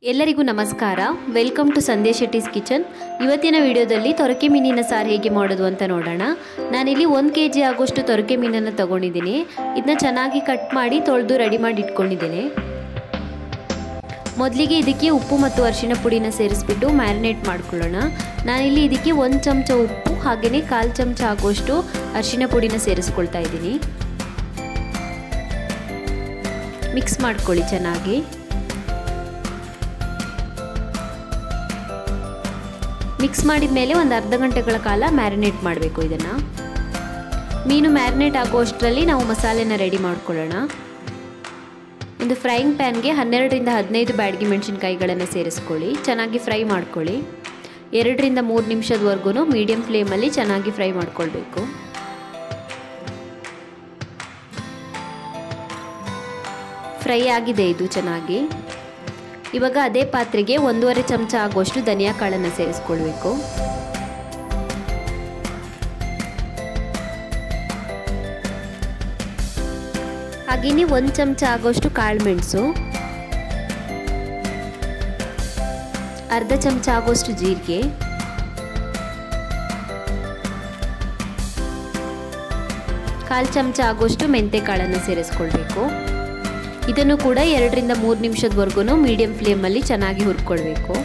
ಎಲ್ಲರಿಗೂ ನಮಸ್ಕಾರ welcome to Sandesh Shetty's kitchen ಇವತ್ತಿನ ವಿಡಿಯೋದಲ್ಲಿ ತೊರಕೆ ಮೀನಿನ ಸಾರು ಹೇಗೆ ಮಾಡೋದು ಅಂತ ನೋಡೋಣ ನಾನಿಲ್ಲಿ ಒಂದು ಕೆ ಜಿ ಆಗೋಷ್ಟು ತೊರಕೆ ಮೀನನ್ನು ತಗೊಂಡಿದ್ದೀನಿ ಇದನ್ನ ಚೆನ್ನಾಗಿ ಕಟ್ ಮಾಡಿ ತೊಳೆದು ರೆಡಿ ಮಾಡಿ ಇಟ್ಕೊಂಡಿದ್ದೀನಿ ಮೊದಲಿಗೆ ಇದಕ್ಕೆ ಉಪ್ಪು ಮತ್ತು ಅರಿಶಿಣ ಪುಡಿನ ಸೇರಿಸ್ಬಿಟ್ಟು ಮ್ಯಾರಿನೇಟ್ ಮಾಡ್ಕೊಳ್ಳೋಣ ನಾನಿಲ್ಲಿ ಇದಕ್ಕೆ ಒಂದು ಚಮಚ ಉಪ್ಪು ಹಾಗೆಯೇ ಕಾಲು ಚಮಚ ಆಗುವಷ್ಟು ಅರಿಶಿಣ ಪುಡಿನ ಸೇರಿಸ್ಕೊಳ್ತಾ ಇದ್ದೀನಿ ಮಿಕ್ಸ್ ಮಾಡ್ಕೊಳ್ಳಿ ಚೆನ್ನಾಗಿ ಮಿಕ್ಸ್ ಮಾಡಿದ ಮೇಲೆ ಒಂದು ಅರ್ಧ ಗಂಟೆಗಳ ಕಾಲ ಮ್ಯಾರಿನೇಟ್ ಮಾಡಬೇಕು ಇದನ್ನು ಮೀನು ಮ್ಯಾರಿನೇಟ್ ಆಗುವಷ್ಟರಲ್ಲಿ ನಾವು ಮಸಾಲೆನ ರೆಡಿ ಮಾಡ್ಕೊಳ್ಳೋಣ ಒಂದು ಫ್ರೈಯಿಂಗ್ ಪ್ಯಾನ್ಗೆ ಹನ್ನೆರಡರಿಂದ ಹದಿನೈದು ಬ್ಯಾಡಗಿ ಮೆಣಸಿನ್ಕಾಯಿಗಳನ್ನು ಸೇರಿಸ್ಕೊಳ್ಳಿ ಚೆನ್ನಾಗಿ ಫ್ರೈ ಮಾಡ್ಕೊಳ್ಳಿ ಎರಡರಿಂದ ಮೂರು ನಿಮಿಷದವರೆಗೂ ಮೀಡಿಯಂ ಫ್ಲೇಮಲ್ಲಿ ಚೆನ್ನಾಗಿ ಫ್ರೈ ಮಾಡ್ಕೊಳ್ಬೇಕು ಫ್ರೈ ಆಗಿದೆ ಇದು ಚೆನ್ನಾಗಿ ಇವಾಗ ಅದೇ ಪಾತ್ರೆಗೆ ಒಂದೂವರೆ ಚಮಚ ಆಗುವಷ್ಟು ಧನಿಯಾ ಕಾಳನ್ನು ಸೇರಿಸ್ಕೊಳ್ಬೇಕು ಹಾಗೆಯೇ ಒಂದು ಚಮಚ ಆಗೋಷ್ಟು ಕಾಳು ಮೆಣಸು ಅರ್ಧ ಚಮಚ ಆಗೋಷ್ಟು ಜೀರಿಗೆ ಕಾಲು ಚಮಚ ಆಗೋಷ್ಟು ಮೆಂತೆ ಕಾಳನ್ನು ಸೇರಿಸ್ಕೊಳ್ಬೇಕು ಇದನ್ನು ಕೂಡ ಎರಡರಿಂದ ಮೂರು ನಿಮಿಷದವರೆಗೂ ಮೀಡಿಯಂ ಫ್ಲೇಮಲ್ಲಿ ಚೆನ್ನಾಗಿ ಹುರ್ಕೊಳ್ಬೇಕು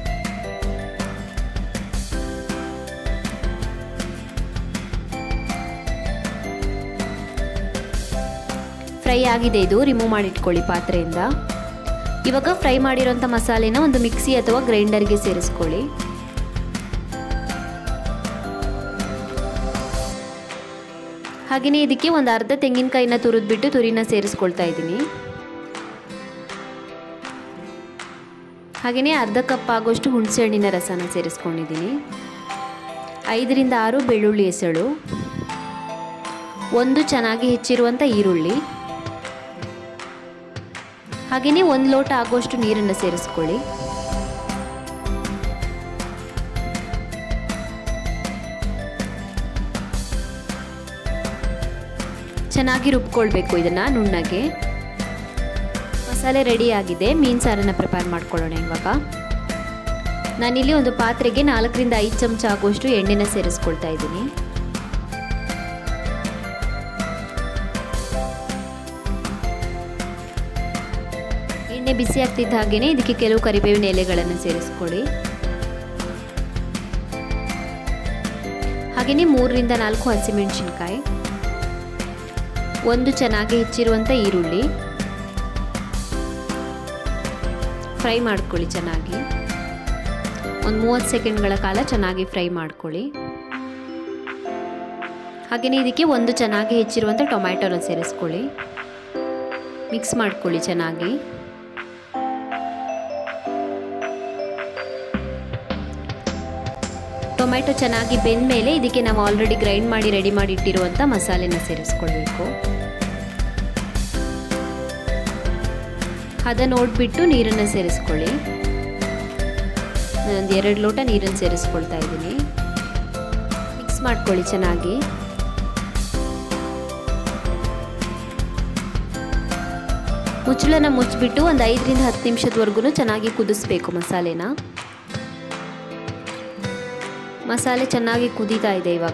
ಫ್ರೈ ಆಗಿದೆ ಇದು ರಿಮೂವ್ ಮಾಡಿಟ್ಕೊಳ್ಳಿ ಪಾತ್ರೆಯಿಂದ ಇವಾಗ ಫ್ರೈ ಮಾಡಿರೋಂಥ ಮಸಾಲೆನ ಒಂದು ಮಿಕ್ಸಿ ಅಥವಾ ಗ್ರೈಂಡರ್ಗೆ ಸೇರಿಸ್ಕೊಳ್ಳಿ ಹಾಗೆಯೇ ಇದಕ್ಕೆ ಒಂದು ಅರ್ಧ ತೆಂಗಿನಕಾಯಿನ ತುರಿದ್ಬಿಟ್ಟು ತುರಿನ ಸೇರಿಸ್ಕೊಳ್ತಾ ಇದ್ದೀನಿ ಹಾಗೆಯೇ ಅರ್ಧ ಕಪ್ ಆಗೋಷ್ಟು ಹುಣಸೆ ಹಣ್ಣಿನ ರಸನ ಸೇರಿಸ್ಕೊಂಡಿದ್ದೀನಿ ಐದರಿಂದ ಆರು ಬೆಳ್ಳುಳ್ಳಿ ಎಸಳು ಒಂದು ಚೆನ್ನಾಗಿ ಹೆಚ್ಚಿರುವಂಥ ಈರುಳ್ಳಿ ಹಾಗೆಯೇ ಒಂದು ಲೋಟ ಆಗುವಷ್ಟು ನೀರನ್ನು ಸೇರಿಸ್ಕೊಳ್ಳಿ ಚೆನ್ನಾಗಿ ರುಬ್ಕೊಳ್ಬೇಕು ಇದನ್ನು ನುಣ್ಣಗೆ ಮಸಾಲೆ ರೆಡಿ ಆಗಿದೆ ಮೀನು ಸಾರನ್ನು ಪ್ರಿಪೇರ್ ಮಾಡ್ಕೊಳ್ಳೋಣ ಇವಾಗ ನಾನಿಲ್ಲಿ ಒಂದು ಪಾತ್ರೆಗೆ ನಾಲ್ಕರಿಂದ ಐದು ಚಮಚ ಆಗುವಷ್ಟು ಎಣ್ಣೆನ ಸೇರಿಸ್ಕೊಳ್ತಾ ಇದ್ದೀನಿ ಎಣ್ಣೆ ಬಿಸಿ ಆಗ್ತಿದ್ದ ಹಾಗೆಯೇ ಇದಕ್ಕೆ ಕೆಲವು ಕರಿಬೇವಿನ ಎಲೆಗಳನ್ನು ಸೇರಿಸ್ಕೊಳ್ಳಿ ಹಾಗೆಯೇ ಮೂರರಿಂದ ನಾಲ್ಕು ಹಸಿಮೆಣಸಿನ್ಕಾಯಿ ಒಂದು ಚೆನ್ನಾಗಿ ಹೆಚ್ಚಿರುವಂಥ ಈರುಳ್ಳಿ ಫ್ರೈ ಮಾಡ್ಕೊಳ್ಳಿ ಚೆನ್ನಾಗಿ ಒಂದು ಮೂವತ್ತು ಸೆಕೆಂಡ್ಗಳ ಕಾಲ ಚೆನ್ನಾಗಿ ಫ್ರೈ ಮಾಡ್ಕೊಳ್ಳಿ ಹಾಗೆಯೇ ಇದಕ್ಕೆ ಒಂದು ಚೆನ್ನಾಗಿ ಹೆಚ್ಚಿರುವಂಥ ಟೊಮ್ಯಾಟೊನ ಸೇರಿಸ್ಕೊಳ್ಳಿ ಮಿಕ್ಸ್ ಮಾಡ್ಕೊಳ್ಳಿ ಚೆನ್ನಾಗಿ ಟೊಮ್ಯಾಟೊ ಚೆನ್ನಾಗಿ ಬೆಂದ ಮೇಲೆ ಇದಕ್ಕೆ ನಾವು ಆಲ್ರೆಡಿ ಗ್ರೈಂಡ್ ಮಾಡಿ ರೆಡಿ ಮಾಡಿ ಇಟ್ಟಿರುವಂಥ ಮಸಾಲೆನ ಸೇರಿಸ್ಕೊಳ್ಬೇಕು ಹದ ನೋಡಿಬಿಟ್ಟು ನೀರನ್ನು ಸೇರಿಸ್ಕೊಳ್ಳಿ ನಾನೊಂದು ಎರಡು ಲೋಟ ನೀರನ್ನು ಸೇರಿಸ್ಕೊಳ್ತಾ ಇದ್ದೀನಿ ಮಿಕ್ಸ್ ಮಾಡ್ಕೊಳ್ಳಿ ಚೆನ್ನಾಗಿ ಮುಚ್ಚಳನ ಮುಚ್ಚಿಬಿಟ್ಟು ಒಂದು ಐದರಿಂದ ಹತ್ತು ನಿಮಿಷದವರೆಗೂ ಚೆನ್ನಾಗಿ ಕುದಿಸ್ಬೇಕು ಮಸಾಲೆನ ಮಸಾಲೆ ಚೆನ್ನಾಗಿ ಕುದೀತಾ ಇದೆ ಇವಾಗ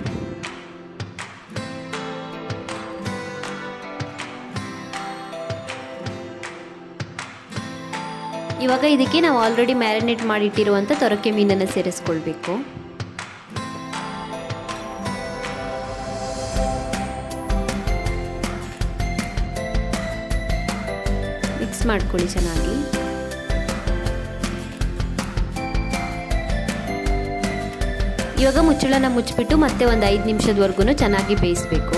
ಇವಾಗ ಇದಕ್ಕೆ ನಾವು ಆಲ್ರೆಡಿ ಮ್ಯಾರಿನೇಟ್ ಮಾಡಿಟ್ಟಿರುವಂಥ ತೊರಕೆ ಮೀನನ್ನು ಸೇರಿಸ್ಕೊಳ್ಬೇಕು ಮಿಕ್ಸ್ ಮಾಡ್ಕೊಳ್ಳಿ ಚೆನ್ನಾಗಿ ಇವಾಗ ಮುಚ್ಚಳನ ಮುಚ್ಚಿಬಿಟ್ಟು ಮತ್ತೆ ಒಂದು ಐದು ನಿಮಿಷದವರೆಗೂ ಚೆನ್ನಾಗಿ ಬೇಯಿಸಬೇಕು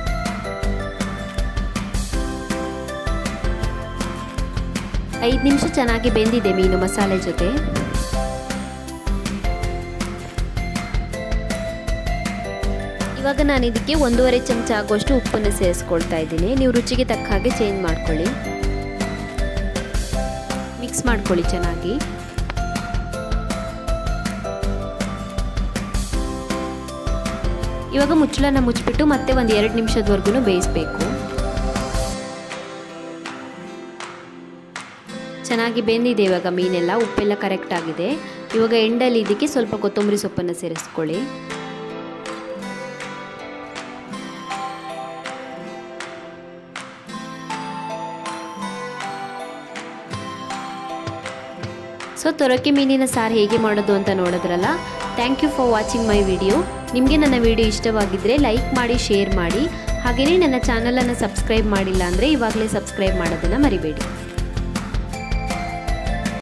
ಐದು ನಿಮಿಷ ಚೆನ್ನಾಗಿ ಬೆಂದಿದೆ ಮೀನು ಮಸಾಲೆ ಜೊತೆ ಇವಾಗ ನಾನು ಇದಕ್ಕೆ ಒಂದೂವರೆ ಚಮಚ ಆಗುವಷ್ಟು ಉಪ್ಪನ್ನು ಸೇರಿಸ್ಕೊಳ್ತಾ ಇದ್ದೀನಿ ನೀವು ರುಚಿಗೆ ತಕ್ಕ ಹಾಗೆ ಚೇಂಜ್ ಮಾಡ್ಕೊಳ್ಳಿ ಮಿಕ್ಸ್ ಮಾಡ್ಕೊಳ್ಳಿ ಚೆನ್ನಾಗಿ ಇವಾಗ ಮುಚ್ಚಳನ ಮುಚ್ಚಿಬಿಟ್ಟು ಮತ್ತೆ ಒಂದು ಎರಡು ನಿಮಿಷದವರೆಗೂ ಬೇಯಿಸಬೇಕು ಚೆನ್ನಾಗಿ ಬೆಂದಿದೆ ಇವಾಗ ಮೀನೆಲ್ಲ ಉಪ್ಪೆಲ್ಲ ಕರೆಕ್ಟ್ ಆಗಿದೆ ಇವಾಗ ಎಂಡಲ್ಲಿ ಇದಕ್ಕೆ ಸ್ವಲ್ಪ ಕೊತ್ತಂಬರಿ ಸೊಪ್ಪನ್ನು ಸೇರಿಸ್ಕೊಳ್ಳಿ ಸೊ ತೊರಕೆ ಮೀನಿನ ಸಾರು ಹೇಗೆ ಮಾಡೋದು ಅಂತ ನೋಡಿದ್ರಲ್ಲ thank you for watching my video ನಿಮಗೆ ನನ್ನ ವಿಡಿಯೋ ಇಷ್ಟವಾಗಿದ್ದರೆ ಲೈಕ್ ಮಾಡಿ ಶೇರ್ ಮಾಡಿ ಹಾಗೆಯೇ ನನ್ನ ಚಾನಲನ್ನು ಸಬ್ಸ್ಕ್ರೈಬ್ ಮಾಡಿಲ್ಲ ಅಂದರೆ ಇವಾಗಲೇ ಸಬ್ಸ್ಕ್ರೈಬ್ ಮಾಡೋದನ್ನು ಮರಿಬೇಡಿ